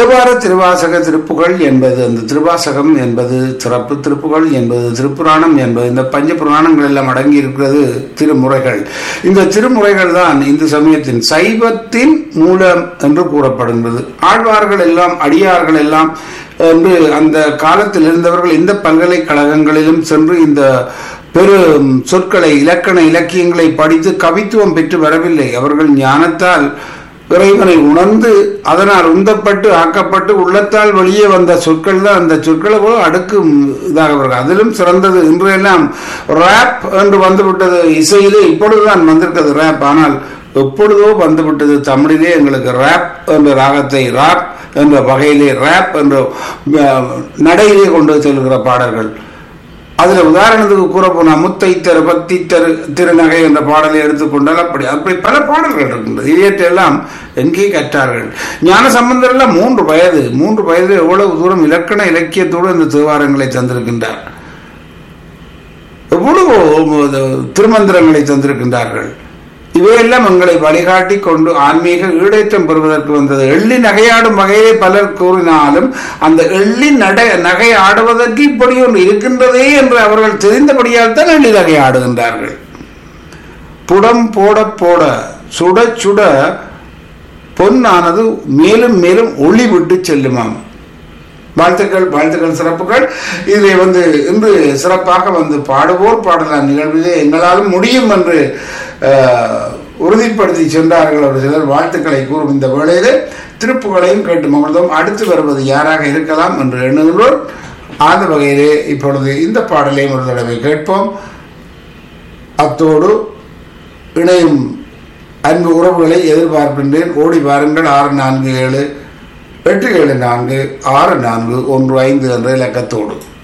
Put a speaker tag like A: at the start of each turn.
A: தேவார திருவாசக திருப்புகள் என்பது அந்த திருவாசகம் என்பது சிறப்பு திருப்புகள் என்பது திருப்புராணம் என்பது இந்த பஞ்ச புராணங்கள் எல்லாம் அடங்கி இருக்கிறது திருமுறைகள் இந்த திருமுறைகள் தான் இந்து சமயத்தின் சைவத்தின் மூலம் என்று கூறப்படுகிறது ஆழ்வார்கள் எல்லாம் அடியார்கள் எல்லாம் என்று அந்த காலத்தில் இருந்தவர்கள் இந்த பல்கலைக்கழகங்களிலும் சென்று இந்த பெரும் சொற்களை இலக்கண இலக்கியங்களை படித்து கவித்துவம் பெற்று வரவில்லை அவர்கள் ஞானத்தால் இறைவனை உணர்ந்து அதனால் உந்தப்பட்டு ஆக்கப்பட்டு உள்ளத்தால் வெளியே வந்த சொற்கள் தான் அந்த சொற்களை கூட அடுக்கு இதாக வருகிறது அதிலும் சிறந்தது இன்று எல்லாம் ரேப் என்று வந்துவிட்டது இசையிலே இப்பொழுதுதான் வந்திருக்கிறது ரேப் ஆனால் எப்பொழுதோ வந்துவிட்டது தமிழிலே எங்களுக்கு ரேப் என்ற ராகத்தை ராப் என்ற வகையிலே ரேப் என்ற அஹ், நடையிலே கொண்டு செல்கிற பாடல்கள் அதுல உதாரணத்துக்கு கூற போனா முத்தை தரு பக்தி தரு திருநகை என்ற பாடலை எடுத்துக்கொண்டால் அப்படி அப்படி பல பாடல்கள் இருக்கின்றது இவையற்றெல்லாம் எங்கே கற்றார்கள் ஞான சம்பந்தர் எல்லாம் மூன்று வயது மூன்று வயதில் எவ்வளவு தூரம் இலக்கண இலக்கியத்தோடு இந்த தேவாரங்களை தந்திருக்கின்றார் எவ்வளவு திருமந்திரங்களை தந்திருக்கின்றார்கள் இவையெல்லாம் எங்களை வழிகாட்டி கொண்டு ஆன்மீக ஈடேற்றம் பெறுவதற்கு வந்தது எள்ளி நகையாடும் வகையை பலர் கூறினாலும் அந்த எள்ளி நட நகை ஆடுவதற்கு இப்படி ஒன்று இருக்கின்றதே என்று அவர்கள் தெரிந்தபடியால் தான் எள்ளி நகை ஆடுகின்றார்கள் புடம் போட போட சுட சுட பொன்னானது மேலும் மேலும் ஒளி விட்டு செல்லுமாம் வாழ்த்துக்கள் வாழ்த்துக்கள் சிறப்புகள் இதிலே வந்து இன்று சிறப்பாக வந்து பாடுவோர் பாடலாம் நிகழ்விலே எங்களாலும் முடியும் என்று அஹ், உறுதிப்படுத்தி சென்றார்கள் ஒரு சிலர் வாழ்த்துக்களை கூறும் இந்த வேளையிலே திருப்புகளையும் கேட்டு மகிழ்ந்தோம் அடுத்து வருவது யாராக இருக்கலாம் என்று எண்ணுகிறோம் அந்த வகையிலே இப்பொழுது இந்த பாடலையும் ஒரு தடவை கேட்போம் அத்தோடு இணையும் அன்பு உறவுகளை எதிர்பார்க்கின்றேன் ஓடி வாருங்கள் ஆறு நான்கு ஏழு எட்டு ஏழு நான்கு ஆறு நான்கு ஒன்று ஐந்து என்ற இலக்கத்தோடு